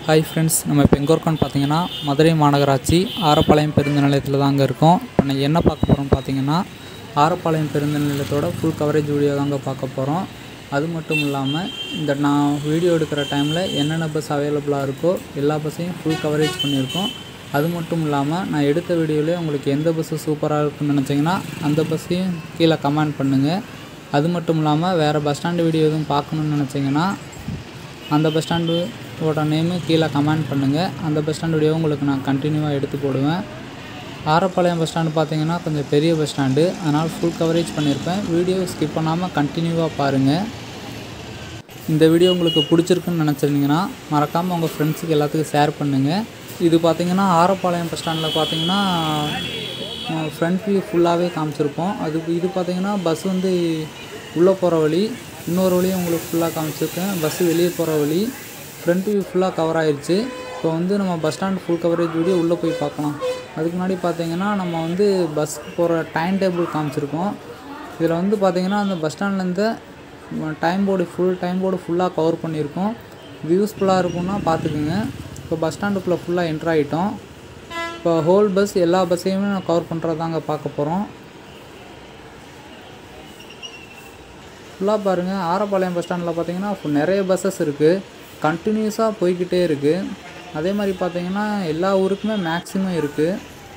hi friends நம்ம இப்போ எங்கே இருக்கோம்னு பார்த்தீங்கன்னா மதுரை மாநகராட்சி ஆரப்பாளையம் பேருந்து நிலையத்தில் தாங்க இருக்கோம் இப்போ நான் என்ன பார்க்க போகிறோம்னு பார்த்தீங்கன்னா ஆரப்பாளையம் பேருந்து நிலையத்தோட ஃபுல் கவரேஜ் வீடியோ தாங்க பார்க்க போகிறோம் அது மட்டும் இல்லாமல் இந்த நான் வீடியோ எடுக்கிற டைமில் என்னென்ன பஸ் அவைலபிளாக இருக்கோ எல்லா பஸ்ஸையும் ஃபுல் கவரேஜ் பண்ணியிருக்கோம் அது மட்டும் இல்லாமல் நான் எடுத்த வீடியோவிலே உங்களுக்கு எந்த பஸ்ஸு சூப்பராக இருக்குன்னு நினச்சிங்கன்னா அந்த பஸ்ஸையும் கீழே கமெண்ட் பண்ணுங்கள் அது மட்டும் இல்லாமல் வேறு பஸ் ஸ்டாண்டு வீடியோ எதுவும் பார்க்கணுன்னு நினச்சிங்கன்னா அந்த பஸ் ஸ்டாண்டோட நேமு கீழே கமெண்ட் பண்ணுங்கள் அந்த பஸ் ஸ்டாண்ட் வீடியோ உங்களுக்கு நான் கண்டினியூவாக எடுத்து போடுவேன் ஆரப்பாளையம் பஸ் ஸ்டாண்டு பார்த்தீங்கன்னா கொஞ்சம் பெரிய பஸ் ஸ்டாண்டு அதனால் ஃபுல் கவரேஜ் பண்ணியிருப்பேன் வீடியோ ஸ்கிப் பண்ணாமல் கண்டினியூவாக பாருங்கள் இந்த வீடியோ உங்களுக்கு பிடிச்சிருக்குன்னு நினச்சிருந்தீங்கன்னா மறக்காமல் உங்கள் ஃப்ரெண்ட்ஸுக்கு எல்லாத்துக்கும் ஷேர் பண்ணுங்கள் இது பார்த்தீங்கன்னா ஆரப்பாளையம் பஸ் ஸ்டாண்டில் பார்த்தீங்கன்னா ஃப்ரண்ட் வியூ ஃபுல்லாகவே காமிச்சிருப்போம் அது இது பார்த்தீங்கன்னா பஸ் வந்து உள்ளே போகிற வழி இன்னொரு வழியும் உங்களுக்கு ஃபுல்லாக காமிச்சிருக்கேன் பஸ்ஸு வெளியே போகிற வழி ஃப்ரண்ட் வியூ ஃபுல்லாக கவர் ஆயிடுச்சு இப்போ வந்து நம்ம bus stand full coverage video உள்ளே போய் பார்க்கலாம் அதுக்கு முன்னாடி பார்த்தீங்கன்னா நம்ம வந்து பஸ்க்கு போகிற டைம் டேபிள் காமிச்சிருக்கோம் இதில் வந்து பார்த்தீங்கன்னா அந்த பஸ் ஸ்டாண்ட்லேருந்து time board full time board ஃபுல்லாக கவர் பண்ணியிருக்கோம் இது யூஸ்ஃபுல்லாக இருக்கும்னா பார்த்துக்குங்க இப்போ பஸ் ஸ்டாண்டுக்குள்ளே ஃபுல்லாக என்ட்ரு ஆகிட்டோம் இப்போ ஹோல் பஸ் எல்லா பஸ்ஸையுமே நான் கவர் பண்ணுறதாங்க பார்க்க போகிறோம் ஃபுல்லாக பாருங்கள் ஆரப்பாளையம் பஸ் ஸ்டாண்டில் பார்த்தீங்கன்னா நிறைய பஸ்ஸஸ் இருக்குது கண்டினியூஸாக போய்கிட்டே இருக்குது அதே மாதிரி பார்த்தீங்கன்னா எல்லா ஊருக்குமே மேக்ஸிமம் இருக்குது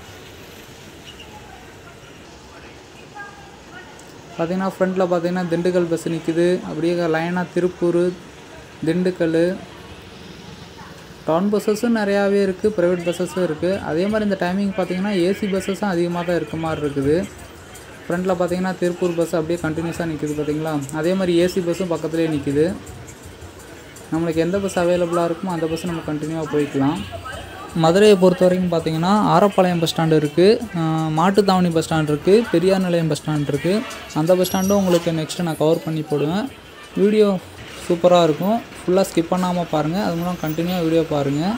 பார்த்தீங்கன்னா ஃப்ரண்ட்டில் பார்த்தீங்கன்னா திண்டுக்கல் பஸ் நிற்குது அப்படியே லைனாக திருப்பூர் திண்டுக்கல் டவுன் பஸ்ஸஸும் நிறையாவே இருக்குது ப்ரைவேட் பஸ்ஸஸும் இருக்குது அதே மாதிரி இந்த டைமிங் பார்த்தீங்கன்னா ஏசி பஸ்ஸஸும் அதிகமாக தான் இருக்க மாதிரி இருக்குது ஃப்ரண்ட்டில் பார்த்தீங்கன்னா திருப்பூர் பஸ் அப்படியே கண்டினியூஸாக நிற்குது பார்த்தீங்களா அதே மாதிரி ஏசி பஸ்ஸும் பக்கத்துலேயே நிற்குது நம்மளுக்கு எந்த பஸ் அவைலபிளாக இருக்குமோ அந்த பஸ் நம்ம கண்டினியூவாக போய்க்கலாம் மதுரையை பொறுத்த வரைக்கும் பார்த்தீங்கன்னா ஆரப்பாளையம் பஸ் ஸ்டாண்டு இருக்குது மாட்டுத்தாவணி பஸ் ஸ்டாண்ட் இருக்குது பெரியார் நிலையம் பஸ் ஸ்டாண்ட் இருக்குது அந்த பஸ் ஸ்டாண்டும் உங்களுக்கு நெக்ஸ்ட்டு நான் கவர் பண்ணி போடுவேன் வீடியோ சூப்பராக இருக்கும் ஃபுல்லாக ஸ்கிப் பண்ணாமல் பாருங்கள் அது மூலம் கண்டினியூவாக வீடியோ பாருங்கள்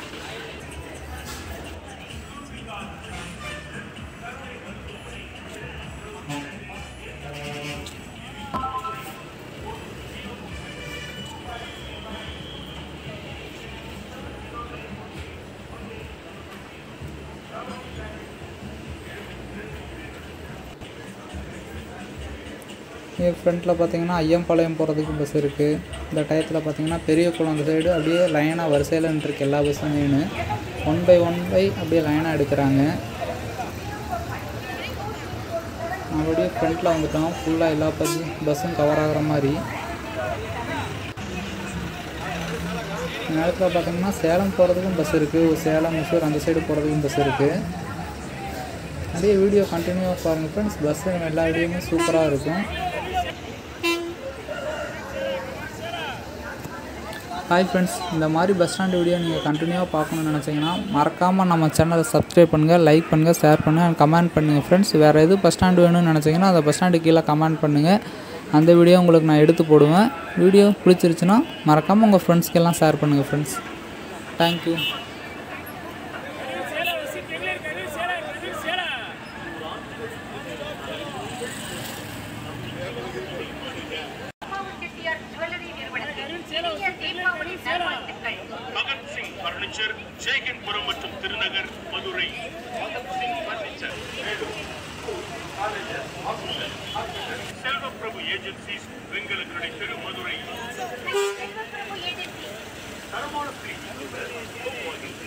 ஃப்ரண்ட்டில் பார்த்தீங்கன்னா ஐயம்பாளையம் போகிறதுக்கு பஸ் இருக்குது இந்த டயத்தில் பார்த்தீங்கன்னா பெரிய குளம் அந்த சைடு அப்படியே லைனாக வரிசையில் இருக்கு எல்லா பஸ்ஸும் வேணும் ஒன் பை ஒன் பை அப்படியே லைனாக எடுக்கிறாங்க அப்படியே ஃப்ரண்ட்டில் வந்துட்டோம் ஃபுல்லாக எல்லா பஸ் பஸ்ஸும் கவர் ஆகிற மாதிரி இந்த நேரத்தில் பார்த்தீங்கன்னா சேலம் போகிறதுக்கும் பஸ் இருக்குது சேலம் முசூர் அந்த சைடு போகிறதுக்கும் பஸ் இருக்குது அப்படியே வீடியோ கண்டினியூவாக பாருங்கள் ஃப்ரெண்ட்ஸ் பஸ்ஸு எல்லா வீடியோவுமே சூப்பராக இருக்கும் ஹாய் ஃப்ரெண்ட்ஸ் இந்த மாதிரி பஸ் ஸ்டாண்டு வீடியோ நீங்கள் கண்டினியூவாக பார்க்கணுன்னு நினச்சிங்கன்னா மறக்காமல் நம்ம சேனலை சப்ஸ்கிரைப் பண்ணுங்கள் லைக் பண்ணுங்கள் ஷேர் பண்ணுங்கள் கமெண்ட் பண்ணுங்கள் ஃப்ரெண்ட்ஸ் வேறு எது பஸ் ஸ்டாண்டு வேணும்னு நினச்சிங்கன்னா அந்த பஸ் ஸ்டாண்டு கீழே கமெண்ட் பண்ணுங்கள் அந்த வீடியோ உங்களுக்கு நான் எடுத்து போடுவேன் வீடியோ பிடிச்சிருச்சுன்னா மறக்காமல் உங்கள் ஃப்ரெண்ட்ஸ்க்கெல்லாம் ஷேர் பண்ணுங்கள் ஃப்ரெண்ட்ஸ் தேங்க்யூ செட்டியார் ஜுவல்லரி நிறுவனத்தின் இனிய தீபாவளி நல்வாழ்த்துக்கள் பகத் சிங் பர்னிச்சர் ஜெய்ஹிந்த்புரம் மற்றும் திருநகர் மதுரை பகத் சிங் பர்னிச்சர் மேலும் செல்வப்பிரபு ஏஜென்சிஸ் வெங்கலக்கடை தெரு மதுரை செல்வப்பிரபு ஏஜென்சி தரமான பிரிவு